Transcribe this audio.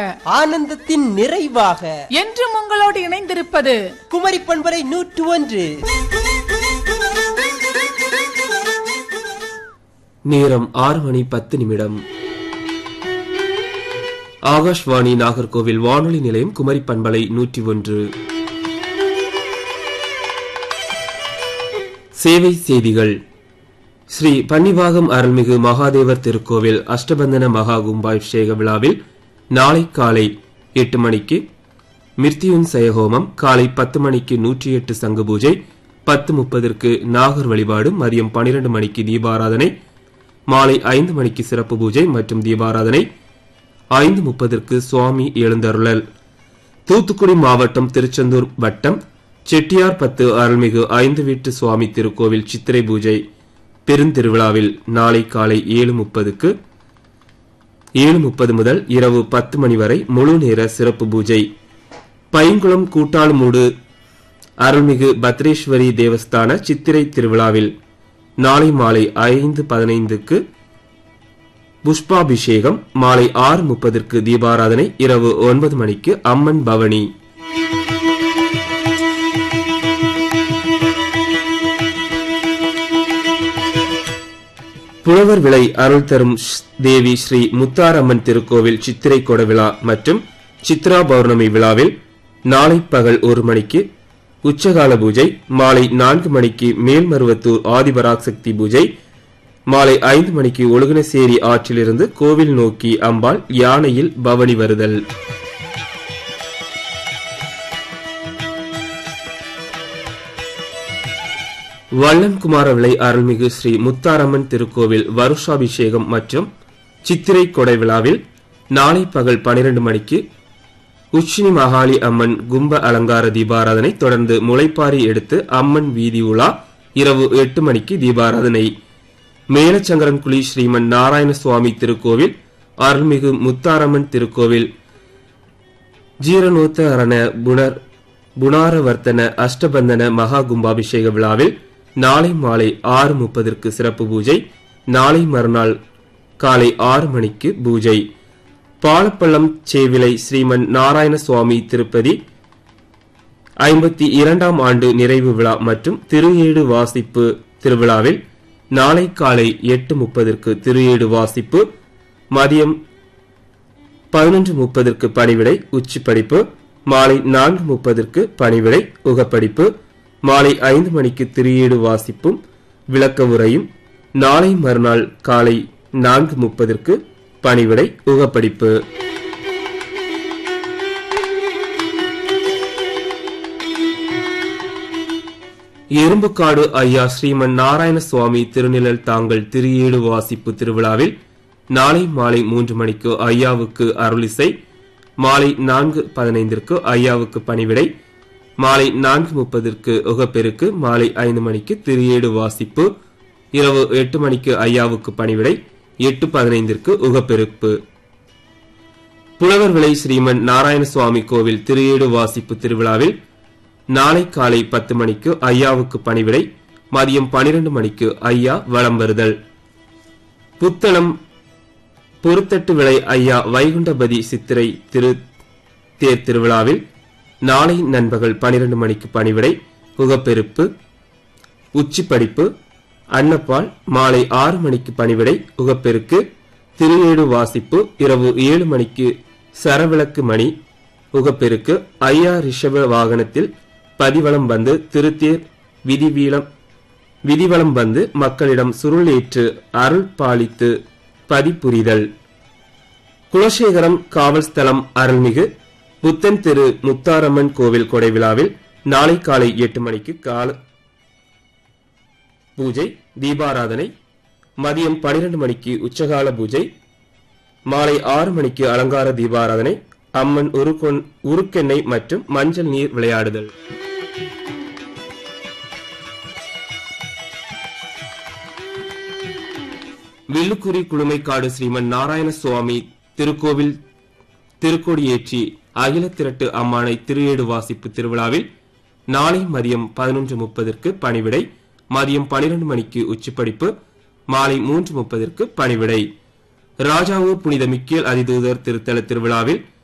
ஆனந்தத்தின் நிறைவாக என்றும் உங்களோடு இணைந்திருப்பது குமரி பண்பலை நூற்று ஒன்று நேரம் ஆறு மணி பத்து நிமிடம் ஆகாஷ்வாணி நாகர்கோவில் வானொலி நிலையம் குமரி பண்பலை நூற்றி ஒன்று சேவை செய்திகள் ஸ்ரீ பன்னிவாகம் அருள்மிகு மகாதேவர் திருக்கோவில் அஷ்டபந்தன மகா கும்பாபிஷேக விழாவில் நாளை காலை எட்டு மணிக்கு மிர்த்தியுன் ஹோமம் காலை பத்து மணிக்கு நூற்றி எட்டு சங்கு பூஜை பத்து முப்பதற்கு நாகர் வழிபாடு மதியம் பனிரெண்டு மணிக்கு தீபாராதனை மாலை ஐந்து மணிக்கு சிறப்பு பூஜை மற்றும் தீபாராதனை ஐந்து முப்பதற்கு சுவாமி எழுந்தருளல் தூத்துக்குடி மாவட்டம் திருச்செந்தூர் வட்டம் செட்டியார் பத்து அருள்மிகு ஐந்து வீட்டு சுவாமி திருக்கோவில் சித்திரை பூஜை பெருந்திருவிழாவில் நாளை காலை ஏழு முப்பதுக்கு ஏழு முப்பது முதல் இரவு பத்து மணி வரை முழு நேர சிறப்பு பூஜை பைங்குளம் கூட்டாளுமூடு அருள்மிகு பத்ரேஸ்வரி தேவஸ்தான சித்திரை திருவிழாவில் நாளை மாலை ஐந்து பதினைந்துக்கு புஷ்பாபிஷேகம் மாலை ஆறு முப்பதற்கு தீபாராதனை இரவு ஒன்பது மணிக்கு அம்மன் பவனி புலவர் விலை அருள் தரும் ஷ்- தேவி ஸ்ரீ முத்தாரம்மன் திருக்கோவில் சித்திரை கொட விழா மற்றும் சித்ரா பௌர்ணமி விழாவில் நாளை பகல் ஒரு மணிக்கு உச்சகால பூஜை மாலை நான்கு மணிக்கு மேல்மருவத்தூர் ஆதிபராசக்தி பூஜை மாலை ஐந்து மணிக்கு ஒழுகுனசேரி ஆற்றிலிருந்து கோவில் நோக்கி அம்பாள் யானையில் பவனி வருதல் வல்லன்குமார விளை அருள்மிகு ஸ்ரீ முத்தாரம்மன் திருக்கோவில் வருஷாபிஷேகம் மற்றும் சித்திரை கொடை விழாவில் நாளை பகல் பனிரெண்டு மணிக்கு உச்சினி மகாளி அம்மன் கும்ப அலங்கார தீபாராதனை தொடர்ந்து முளைப்பாரி எடுத்து அம்மன் வீதி உலா இரவு எட்டு மணிக்கு தீபாராதனை மேலச்சங்கரன்குழி ஸ்ரீமன் நாராயண சுவாமி திருக்கோவில் அருள்மிகு முத்தாரம்மன் திருக்கோவில் ஜீரணோத்தரண புனர் புனாரவர்த்தன அஷ்டபந்தன மகா கும்பாபிஷேக விழாவில் நாளை மாலை ஆறு முப்பதற்கு சிறப்பு பூஜை நாளை மறுநாள் காலை ஆறு மணிக்கு பூஜை பாலப்பள்ளம் சேவிலை ஸ்ரீமன் நாராயண சுவாமி திருப்பதி ஐம்பத்தி இரண்டாம் ஆண்டு நிறைவு விழா மற்றும் திருஏடு வாசிப்பு திருவிழாவில் நாளை காலை எட்டு முப்பதற்கு திருஏடு வாசிப்பு மதியம் பதினொன்று முப்பதற்கு பணிவிடை உச்சி படிப்பு மாலை நான்கு முப்பதற்கு பணிவிடை உகப்படிப்பு மாலை ஐந்து மணிக்கு திரியேடு வாசிப்பும் விளக்க உரையும் நாளை மறுநாள் காலை நான்கு முப்பதற்கு பணிவிடை உகப்படிப்பு எறும்புக்காடு ஐயா ஸ்ரீமன் நாராயண சுவாமி திருநிழல் தாங்கள் திரியேடு வாசிப்பு திருவிழாவில் நாளை மாலை மூன்று மணிக்கு ஐயாவுக்கு அருளிசை மாலை நான்கு பதினைந்திற்கு ஐயாவுக்கு பணிவிடை மாலை நான்கு முப்பதற்கு உகப்பெருக்கு மாலை ஐந்து மணிக்கு திரியேடு வாசிப்பு இரவு எட்டு மணிக்கு ஐயாவுக்கு பணிவிடை எட்டு பதினைந்திற்கு உகப்பெருப்பு புலவர் விலை ஸ்ரீமன் நாராயண சுவாமி கோவில் திரியேடு வாசிப்பு திருவிழாவில் நாளை காலை பத்து மணிக்கு ஐயாவுக்கு பணிவிடை மதியம் பனிரெண்டு மணிக்கு ஐயா வலம் வருதல் புத்தளம் பொருத்தட்டு விளை ஐயா வைகுண்டபதி சித்திரை திரு தேர் திருவிழாவில் நாளை நண்பகல் பனிரெண்டு மணிக்கு பணிவிடை உகப்பெருப்பு உச்சி படிப்பு அன்னப்பால் மாலை ஆறு மணிக்கு பணிவிடை உகப்பெருக்கு திருஏடு வாசிப்பு இரவு ஏழு மணிக்கு சரவிளக்கு மணி உகப்பெருக்கு ஐயா ரிஷப வாகனத்தில் பதிவலம் வந்து திருத்தேர் விதிவீலம் விதிவலம் வந்து மக்களிடம் சுருள் ஏற்று அருள் பாலித்து பதிப்புரிதல் குலசேகரம் காவல் ஸ்தலம் அருள்மிகு புத்தன் திரு முத்தாரம்மன் கோவில் கொடை விழாவில் நாளை காலை எட்டு மணிக்கு கால பூஜை தீபாராதனை மதியம் பனிரெண்டு மணிக்கு உச்சகால பூஜை மாலை ஆறு மணிக்கு அலங்கார தீபாராதனை அம்மன் உருக்கொன் உருக்கெண்ணெய் மற்றும் மஞ்சள் நீர் விளையாடுதல் வில்லுக்குறி குழுமைக்காடு ஸ்ரீமன் நாராயண சுவாமி திருக்கோவில் திருக்கொடியேற்றி அகில திரட்டு அம்மானை திருஏடு வாசிப்பு திருவிழாவில் நாளை மதியம் பதினொன்று முப்பதற்கு பணிவிடை மதியம் பனிரெண்டு மணிக்கு உச்சிப்படிப்பு மாலை மூன்று முப்பதற்கு பணிவிடை ராஜாவூர் புனித மிக்கேல் அதிதூதர் திருத்தல திருவிழாவில்